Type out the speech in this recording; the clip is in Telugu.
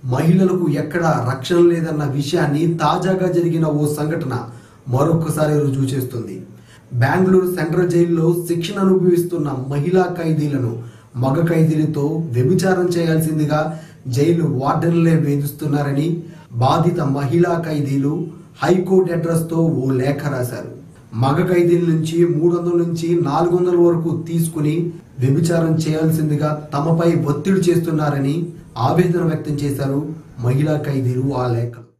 మహిళలకు ఎక్కడా రక్షణ లేదన్న విషయాన్ని తాజాగా జరిగిన ఓ సంఘటన మరొకసారి రుజువు చేస్తుంది బెంగళూరు సెంట్రల్ జైల్లో శిక్షణ అనుభవిస్తున్న మహిళా ఖైదీలను మగ ఖైదీలతో వ్యభిచారం చేయాల్సిందిగా జైలు వార్డెన్లే వేధిస్తున్నారని బాధిత మహిళా ఖైదీలు హైకోర్టు అడ్రస్ తో ఓ లేఖ రాశారు మగ ఖైదీల నుంచి మూడు వందల నుంచి నాలుగు వందల వరకు తీసుకుని వ్యభిచారం చేయాల్సిందిగా తమపై ఒత్తిడి చేస్తున్నారని ఆవేదన వ్యక్తం చేశారు మహిళా ఖైదీలు ఆ లేఖ